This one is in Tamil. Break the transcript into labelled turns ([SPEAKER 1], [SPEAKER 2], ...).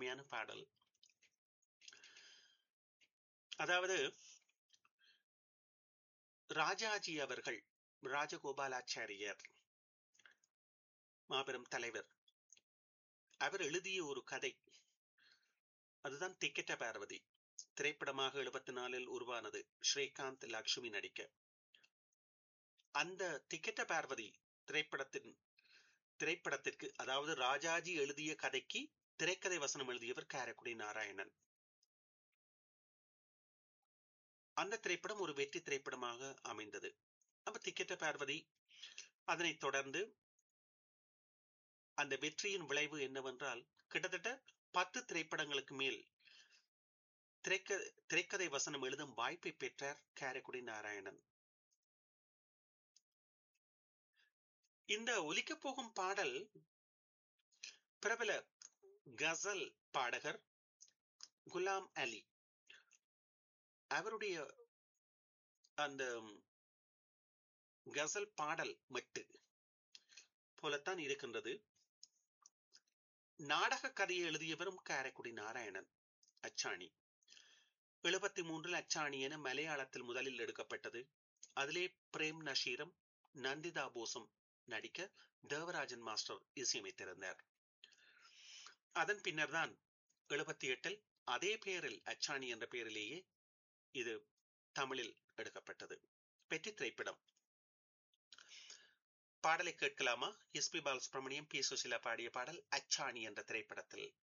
[SPEAKER 1] அருமையான பாடல் அதாவது ராஜாஜி அவர்கள் ராஜகோபாலாச்சாரியர் மாபெரும் தலைவர் அவர் எழுதிய ஒரு கதை அதுதான் திக்கெட்ட பார்வதி திரைப்படமாக எழுபத்தி நாலில் உருவானது ஸ்ரீகாந்த் லக்ஷ்மி நடிக்க அந்த திக்கெட்ட பார்வதி திரைப்படத்தின் திரைப்படத்திற்கு அதாவது ராஜாஜி எழுதிய கதைக்கு திரைக்கதை வசனம் எழுதியவர் காரக்குடி நாராயணன் அந்த திரைப்படம் ஒரு வெற்றி திரைப்படமாக அமைந்தது அப்ப திக்கெட்ட பார்வதி அதனைத் தொடர்ந்து அந்த வெற்றியின் விளைவு என்னவென்றால் கிட்டத்தட்ட பத்து திரைப்படங்களுக்கு மேல் திரைக்க திரைக்கதை வசனம் எழுதும் வாய்ப்பை பெற்றார் காரைக்குடி நாராயணன் இந்த ஒலிக்கப் போகும் பாடல் பிரபல கசல் பாடகர் குலாம் அலி அவருடைய அந்த கசல் பாடல் மட்டு போலத்தான் இருக்கின்றது நாடக கதையை எழுதியவரும் காரைக்குடி நாராயணன் அச்சாணி எழுபத்தி மூன்றில் அச்சாணி என மலையாளத்தில் முதலில் எடுக்கப்பட்டது அதிலே பிரேம் நஷீரம் நந்திதா போஸும் நடிக்க தேவராஜன் மாஸ்டர் இசையமைத்திருந்தார் அதன் பின்னர் தான் எழுபத்தி எட்டில் அதே பெயரில் அச்சாணி என்ற பெயரிலேயே இது தமிழில் எடுக்கப்பட்டது வெற்றி திரைப்படம் பாடலை கேட்கலாமா S P Balasubrahmanyam P Susheela பாடிய பாடல் அச்சாணி என்ற திரைப்படத்தில்